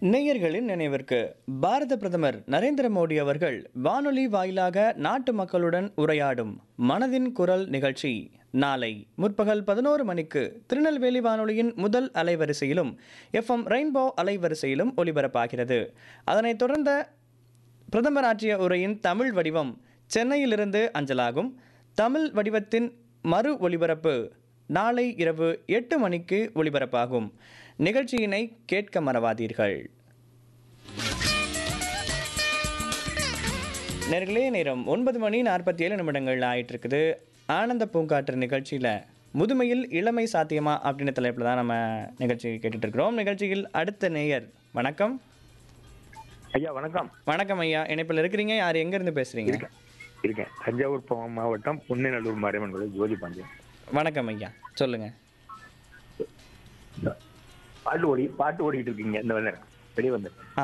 நேயர்களின் நினைவிற்கு பாரத பிரதமர் நரேந்திர மோடி அவர்கள் வானொலி வாயிலாக நாட்டு மக்களுடன் உரையாடும் மனதின் குரல் நிகழ்ச்சி நாளை முற்பகல் பதினோரு மணிக்கு திருநெல்வேலி வானொலியின் முதல் அலைவரிசையிலும் எஃப்எம் ரெயின்போ அலைவரிசையிலும் ஒலிபரப்பாகிறது அதனைத் தொடர்ந்த பிரதமர் ஆற்றிய உரையின் தமிழ் வடிவம் சென்னையிலிருந்து அஞ்சலாகும் தமிழ் வடிவத்தின் மறு ஒலிபரப்பு நாளை இரவு எட்டு மணிக்கு ஒலிபரப்பாகும் நிகழ்ச்சியினை கேட்க மறவாதீர்கள் நேர்களே நேரம் ஒன்பது மணி நாற்பத்தி ஏழு நிமிடங்கள் ஆயிட்டு இருக்குது ஆனந்த பூங்காற்று நிகழ்ச்சியில் முதுமையில் இளமை சாத்தியமா அப்படின்ற தலைப்பில் தான் நம்ம நிகழ்ச்சி கேட்டுட்டு இருக்கிறோம் நிகழ்ச்சியில் அடுத்த நேயர் வணக்கம் ஐயா வணக்கம் வணக்கம் ஐயா இணைப்பில் இருக்கிறீங்க யார் எங்கேருந்து பேசுகிறீங்க இருக்கேன் இருக்கேன் தஞ்சாவூர் ப- மாவட்டம் புன்னநல்லூர் மாரியம்மன் கோயில் ஜோதி பாண்டியன் வணக்கம் ஐயா சொல்லுங்கள் பாட்டு ஓடி பாட்டு ஓடிட்டு இருக்கீங்க இந்த வந்து வெளியே வந்தேன் ஆ